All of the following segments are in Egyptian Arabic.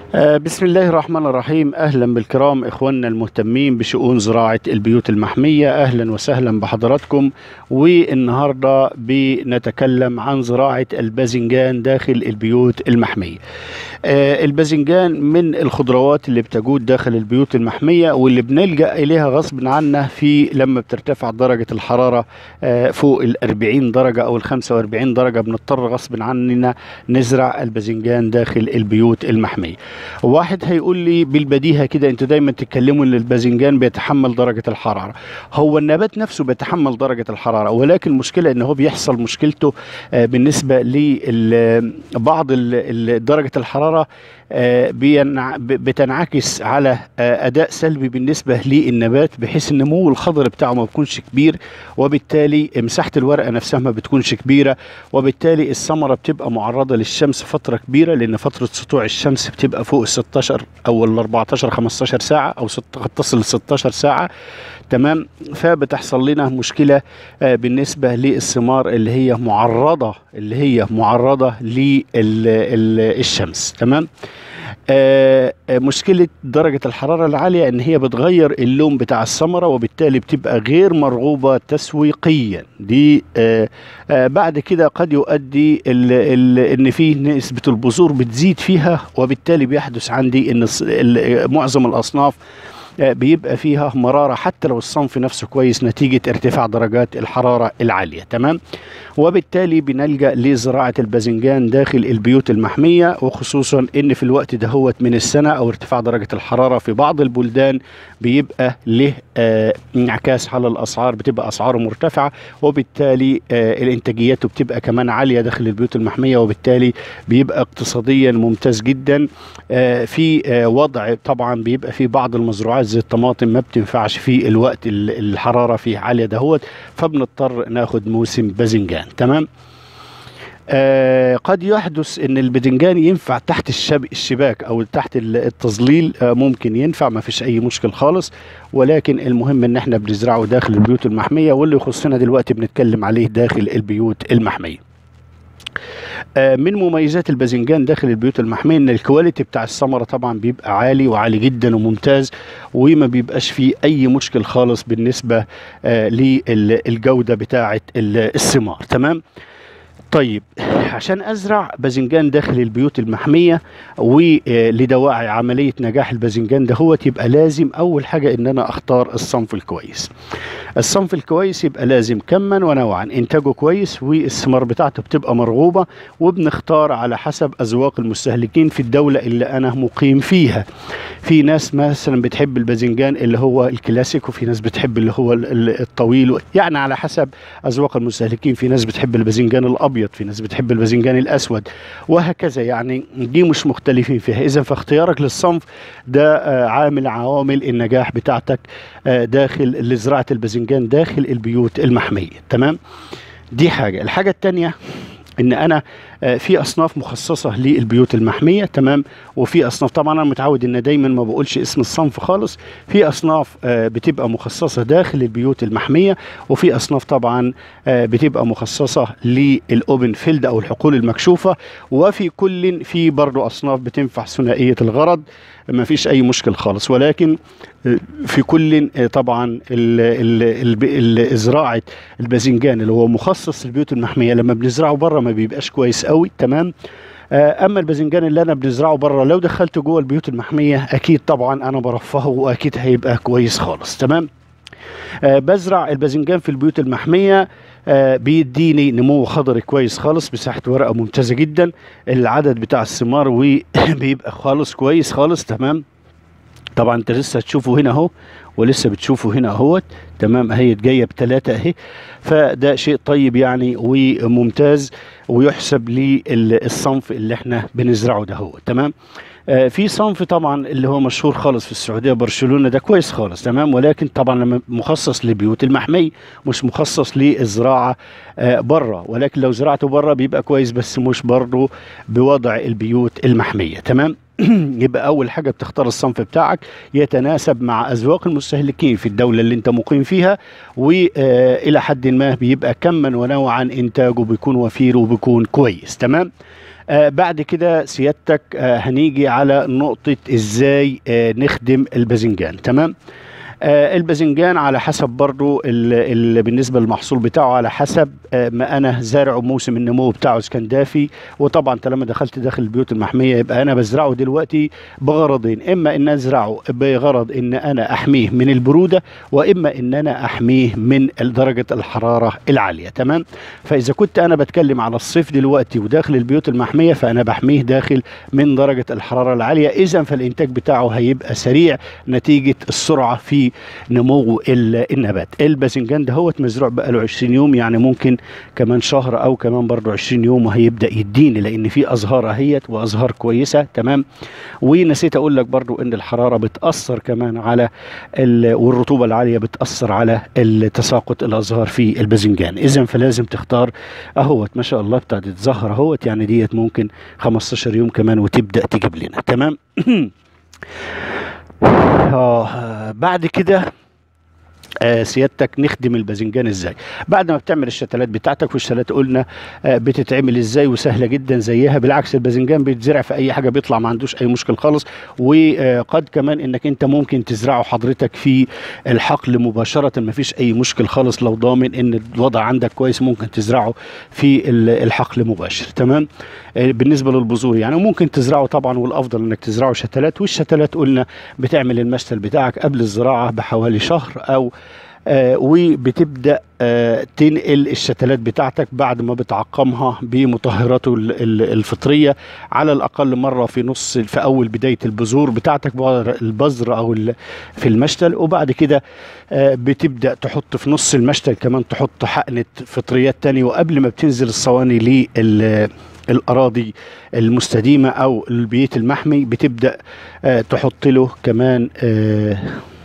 آه، بسم الله الرحمن الرحيم اهلا بالكرام اخواننا المهتمين بشؤون زراعه البيوت المحميه اهلا وسهلا بحضراتكم والنهارده بنتكلم عن زراعه الباذنجان داخل البيوت المحميه. آه، الباذنجان من الخضروات اللي بتجود داخل البيوت المحميه واللي بنلجا اليها غصب عنا في لما بترتفع درجه الحراره آه، فوق ال 40 درجه او ال 45 درجه بنضطر غصب عننا نزرع الباذنجان داخل البيوت المحميه. واحد هيقول لي بالبديهه كده انتوا دايما تتكلموا ان الباذنجان بيتحمل درجه الحراره هو النبات نفسه بيتحمل درجه الحراره ولكن المشكله ان هو بيحصل مشكلته آه، بالنسبه لبعض درجه الحراره آه، بينع- ب- بتنعكس على آه، اداء سلبي بالنسبه للنبات بحيث النمو الخضري بتاعه ما بيكونش كبير وبالتالي مساحه الورقه نفسها ما بتكونش كبيره وبالتالي الثمره بتبقى معرضه للشمس فتره كبيره لان فتره سطوع الشمس بتبقى فوق ال 16 او ال 14 15 ساعه او ست- قد تصل ل 16 ساعه تمام فبتحصل لنا مشكله آه، بالنسبه للثمار اللي هي معرضه اللي هي معرضه للشمس تمام آه، آه، مشكلة درجة الحرارة العالية ان هي بتغير اللون بتاع الثمرة وبالتالي بتبقى غير مرغوبة تسويقيا دي آه، آه، بعد كده قد يؤدي ال ال ان في نسبة البذور بتزيد فيها وبالتالي بيحدث عندي ان الص- ال- معظم الاصناف آه، بيبقى فيها مرارة حتى لو الصنف نفسه كويس نتيجة ارتفاع درجات الحرارة العالية تمام وبالتالي بنلجأ لزراعة الباذنجان داخل البيوت المحمية وخصوصا ان في الوقت دهوت من السنة او ارتفاع درجة الحرارة في بعض البلدان بيبقى له آه، انعكاس على الاسعار بتبقى اسعاره مرتفعة وبالتالي آه، الانتاجيات بتبقى كمان عالية داخل البيوت المحمية وبالتالي بيبقى اقتصاديا ممتاز جدا آه، في آه، وضع طبعا بيبقى في بعض المزروعات زي الطماطم ما بتنفعش في الوقت ال- الحرارة فيه عالية دهوت فبنضطر ناخد موسم باذنجان تمام آه قد يحدث ان البدنجان ينفع تحت الشب الشباك او تحت ال- التظليل آه ممكن ينفع ما فيش اي مشكل خالص ولكن المهم ان احنا بنزرعه داخل البيوت المحميه واللي يخصنا دلوقتي بنتكلم عليه داخل البيوت المحميه آه، من مميزات الباذنجان داخل البيوت المحميه ان الكواليتي بتاع الثمره طبعا بيبقى عالي وعالي جدا وممتاز وما بيبقاش فيه اي مشكل خالص بالنسبه آه، للجوده بتاعه ال- الثمار تمام طيب عشان ازرع باذنجان داخل البيوت المحميه ولدواعي عمليه نجاح الباذنجان ده هو يبقى لازم اول حاجه ان انا اختار الصنف الكويس الصنف الكويس يبقى لازم كما ونوعا انتاجه كويس والثمار بتاعته بتبقى مرغوبه وبنختار على حسب اذواق المستهلكين في الدوله اللي انا مقيم فيها في ناس مثلا بتحب الباذنجان اللي هو الكلاسيك وفي ناس بتحب اللي هو ال- ال- الطويل يعني على حسب اذواق المستهلكين في ناس بتحب الباذنجان الابيض في ناس بتحب الباذنجان الاسود وهكذا يعني دي مش مختلفين فيها اذا فاختيارك للصنف ده آه، عامل عوامل النجاح بتاعتك آه، داخل لزراعه الباذنجان داخل البيوت المحميه تمام دي حاجه الحاجه الثانيه ان انا آه، في اصناف مخصصه للبيوت المحميه تمام وفي اصناف طبعا انا متعود ان دايما ما بقولش اسم الصنف خالص في اصناف آه، بتبقى مخصصه داخل البيوت المحميه وفي اصناف طبعا آه، بتبقى مخصصه للاوبن فيلد او الحقول المكشوفه وفي كل في برضه اصناف بتنفع ثنائيه الغرض ما فيش اي مشكل خالص ولكن آه، في كل آه، طبعا ال- ال- ال- ال- زراعه الباذنجان اللي هو مخصص للبيوت المحميه لما بنزرعه بره ما بيبقاش كويس قوي تمام آه، اما الباذنجان اللي انا بنزرعه بره لو دخلته جوه البيوت المحميه اكيد طبعا انا برفهه واكيد هيبقى كويس خالص تمام آه، بزرع الباذنجان في البيوت المحميه آه، بيديني نمو خضري كويس خالص مساحه ورقه ممتازه جدا العدد بتاع الثمار وبيبقى خالص كويس خالص تمام طبعا انت لسه هتشوفه هنا اهو ولسه بتشوفه هنا اهوت تمام اهي جايه بثلاثه اهي فده شيء طيب يعني وممتاز ويحسب للصنف اللي احنا بنزرعه ده هو تمام آه في صنف طبعا اللي هو مشهور خالص في السعوديه برشلونه ده كويس خالص تمام ولكن طبعا لما مخصص لبيوت المحمي مش مخصص للزراعه آه بره ولكن لو زرعته بره بيبقى كويس بس مش برضه بوضع البيوت المحميه تمام يبقى اول حاجه بتختار الصنف بتاعك يتناسب مع اذواق المستهلكين في الدوله اللي انت مقيم فيها والى حد ما بيبقى كما ونوعا انتاجه بيكون وفير وبيكون كويس تمام آه بعد كده سيادتك آه هنيجي على نقطة ازاي آه نخدم الباذنجان تمام آه الباذنجان على حسب برضو ال ال بالنسبة للمحصول بتاعه على حسب آه ما أنا زارعه موسم النمو بتاعه إذا كان دافي وطبعا طالما دخلت داخل البيوت المحمية يبقى أنا بزرعه دلوقتي بغرضين إما إن أزرعه بغرض إن أنا أحميه من البرودة وإما إن أنا أحميه من درجة الحرارة العالية تمام فإذا كنت أنا بتكلم على الصيف دلوقتي وداخل البيوت المحمية فأنا بحميه داخل من درجة الحرارة العالية إذا فالإنتاج بتاعه هيبقى سريع نتيجة السرعة في نمو النبات الباذنجان ده هو مزروع بقاله 20 يوم يعني ممكن كمان شهر او كمان برضه 20 يوم وهيبدا يديني لان في ازهار اهيت وازهار كويسه تمام ونسيت اقول لك برضه ان الحراره بتاثر كمان على والرطوبه العاليه بتاثر على تساقط الازهار في الباذنجان اذا فلازم تختار اهوت ما شاء الله ابتدت تظهر اهوت يعني ديت ممكن 15 يوم كمان وتبدا تجيب لنا تمام آه بعد كده آه سيادتك نخدم الباذنجان ازاي بعد ما بتعمل الشتلات بتاعتك والشتلات قلنا آه بتتعمل ازاي وسهله جدا زيها بالعكس الباذنجان بيتزرع في اي حاجه بيطلع ما عندوش اي مشكل خالص وقد كمان انك انت ممكن تزرعه حضرتك في الحقل مباشره ما فيش اي مشكل خالص لو ضامن ان الوضع عندك كويس ممكن تزرعه في الحقل مباشر تمام آه بالنسبه للبذور يعني ممكن تزرعه طبعا والافضل انك تزرعه شتلات والشتلات قلنا بتعمل المشتل بتاعك قبل الزراعه بحوالي شهر او آه وبتبدا آه تنقل الشتلات بتاعتك بعد ما بتعقمها بمطهراته الفطريه على الاقل مره في نص في اول بدايه البذور بتاعتك البذر او في المشتل وبعد كده آه بتبدا تحط في نص المشتل كمان تحط حقنه فطريات تاني وقبل ما بتنزل الصواني لل الاراضي المستديمه او البيت المحمي بتبدا آه تحط له كمان آه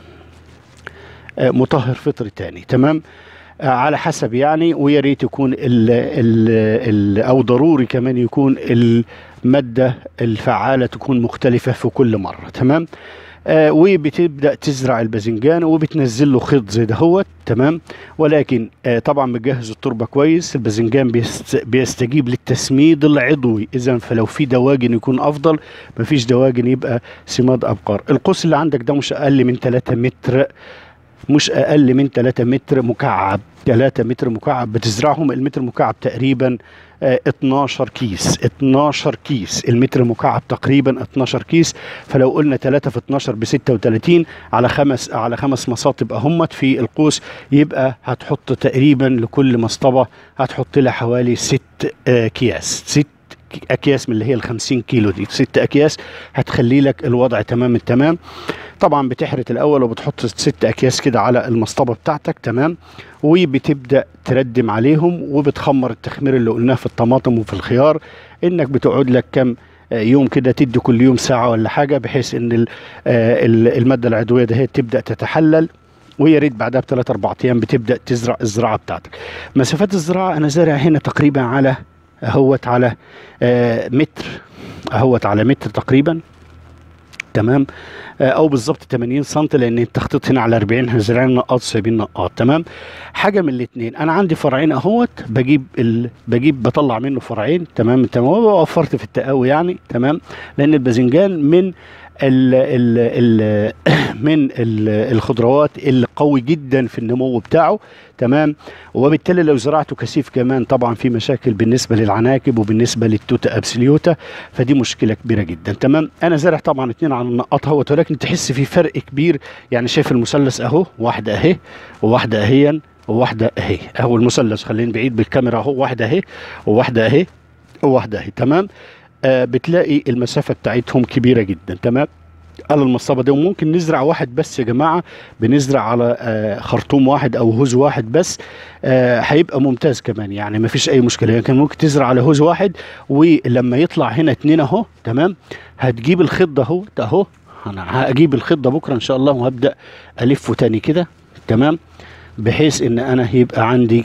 مطهر فطري تاني تمام على حسب يعني ويا ريت يكون ال ال ال او ضروري كمان يكون الماده الفعاله تكون مختلفه في كل مره تمام آه وبتبدا تزرع الباذنجان وبتنزل له خيط زي دهوت تمام ولكن آه طبعا مجهز التربه كويس الباذنجان بيست بيستجيب للتسميد العضوي اذا فلو في دواجن يكون افضل مفيش دواجن يبقى سماد ابقار القوس اللي عندك ده مش اقل من 3 متر مش اقل من 3 متر مكعب 3 متر مكعب بتزرعهم المتر مكعب تقريبا اه 12 كيس 12 كيس المتر مكعب تقريبا 12 كيس فلو قلنا 3 في 12 ب 36 على خمس على خمس مصاطب اهمت في القوس يبقى هتحط تقريبا لكل مصطبه هتحط لها حوالي 6 اه اكياس 6 اكياس من اللي هي ال 50 كيلو دي ست اكياس هتخلي لك الوضع تمام التمام طبعا بتحرت الاول وبتحط ست اكياس كده على المصطبه بتاعتك تمام وبتبدا تردم عليهم وبتخمر التخمير اللي قلناه في الطماطم وفي الخيار انك بتقعد لك كم يوم كده تدي كل يوم ساعه ولا حاجه بحيث ان الماده العضويه ده تبدا تتحلل ويا ريت بعدها بثلاث اربع ايام بتبدا تزرع الزراعه بتاعتك مسافات الزراعه انا زارع هنا تقريبا على اهوت على آه متر اهوت على متر تقريبا تمام آه او بالظبط 80 سم لان التخطيط هنا على 40 احنا زارعين نقاط سايبين نقاط تمام حاجه من الاثنين انا عندي فرعين اهوت بجيب ال... بجيب بطلع منه فرعين تمام تمام وفرت في التقاوي يعني تمام لان الباذنجان من ال ال ال من ال الخضروات اللي قوي جدا في النمو بتاعه تمام وبالتالي لو زرعته كثيف كمان طبعا في مشاكل بالنسبه للعناكب وبالنسبه للتوتا ابسليوتا فدي مشكله كبيره جدا تمام انا زارع طبعا اتنين على النقاط اهوت ولكن تحس في فرق كبير يعني شايف المثلث اهو واحده اهي وواحده اهيا وواحده اهي اهو المثلث خلينا بعيد بالكاميرا اهو واحده اهي وواحده اهي وواحده اهي تمام آه بتلاقي المسافه بتاعتهم كبيره جدا تمام على المصطبه دي وممكن نزرع واحد بس يا جماعه بنزرع على آه خرطوم واحد او هوز واحد بس آه هيبقى ممتاز كمان يعني ما فيش اي مشكله لكن ممكن تزرع على هوز واحد ولما يطلع هنا اتنين اهو تمام هتجيب الخيط ده اهو ده اهو انا هجيب الخيط ده بكره ان شاء الله وهبدا الفه تاني كده تمام بحيث ان انا يبقى عندي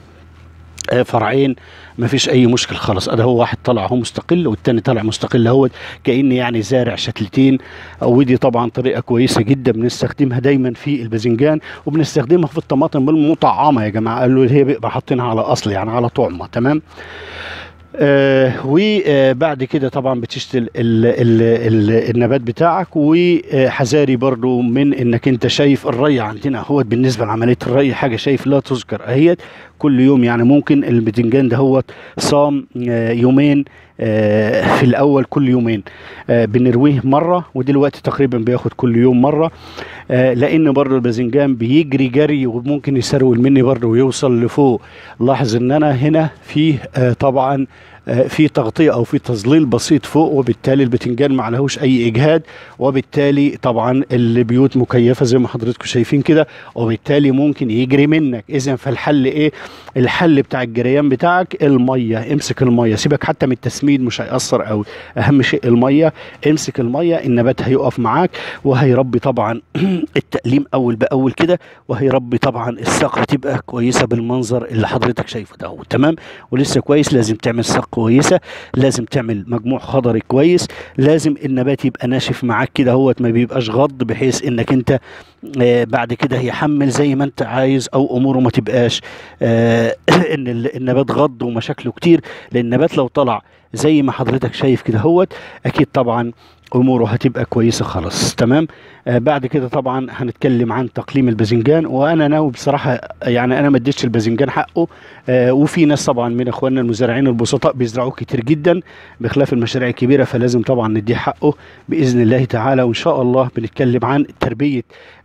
آه فرعين ما فيش اي مشكل خالص ده هو واحد طلع هو مستقل والتاني طلع مستقل هو كاني يعني زارع شتلتين ودي طبعا طريقه كويسه جدا بنستخدمها دايما في الباذنجان وبنستخدمها في الطماطم المطعمه يا جماعه قالوا هي بيبقى حاطينها على اصل يعني على طعمه تمام آه وبعد كده طبعا بتشتل ال ال ال النبات بتاعك وحذاري برضو من انك انت شايف الري عندنا هو بالنسبه لعمليه الري حاجه شايف لا تذكر اهيت كل يوم يعني ممكن البتنجان ده هو صام آه يومين آه في الاول كل يومين آه بنرويه مره ودلوقتي تقريبا بياخد كل يوم مره آه لان برضه الباذنجان بيجري جري وممكن يسرول مني برضه ويوصل لفوق لاحظ ان انا هنا فيه آه طبعا آه في تغطيه او في تظليل بسيط فوق وبالتالي البتنجان ما عليهوش اي اجهاد وبالتالي طبعا البيوت مكيفه زي ما حضراتكم شايفين كده وبالتالي ممكن يجري منك اذا فالحل ايه الحل بتاع الجريان بتاعك الميه امسك الميه سيبك حتى من التسميد مش هيأثر قوي اهم شيء الميه امسك الميه النبات هيقف معاك وهيربي طبعا التقليم اول باول كده وهيربي طبعا الساق هتبقى كويسه بالمنظر اللي حضرتك شايفه ده هو تمام ولسه كويس لازم تعمل ساق كويسه لازم تعمل مجموع خضري كويس لازم النبات يبقى ناشف معاك كده هوت ما بيبقاش غض بحيث انك انت آه بعد كده يحمل زي ما انت عايز او اموره ما تبقاش آه ان النبات غض ومشاكله كتير لان النبات لو طلع زي ما حضرتك شايف كده هوت اكيد طبعا اموره هتبقى كويسه خلاص تمام آه بعد كده طبعا هنتكلم عن تقليم الباذنجان وانا ناوي بصراحه يعني انا ما اديتش الباذنجان حقه آه وفي ناس طبعا من اخواننا المزارعين البسطاء بيزرعوه كتير جدا بخلاف المشاريع الكبيره فلازم طبعا نديه حقه باذن الله تعالى وان شاء الله بنتكلم عن تربيه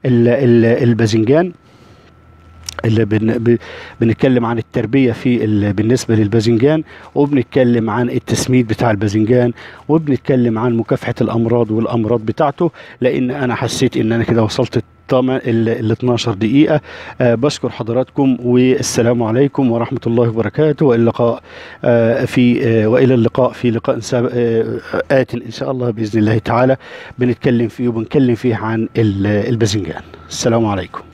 الباذنجان اللي بن بنتكلم عن التربيه في بالنسبه للباذنجان وبنتكلم عن التسميد بتاع الباذنجان وبنتكلم عن مكافحه الامراض والامراض بتاعته لان انا حسيت ان انا كده وصلت ال 12 دقيقة أه بشكر حضراتكم والسلام عليكم ورحمة الله وبركاته وإلى اللقاء أه في أه وإلى اللقاء في لقاء آت إن شاء الله بإذن الله تعالى بنتكلم فيه وبنتكلم فيه عن الباذنجان السلام عليكم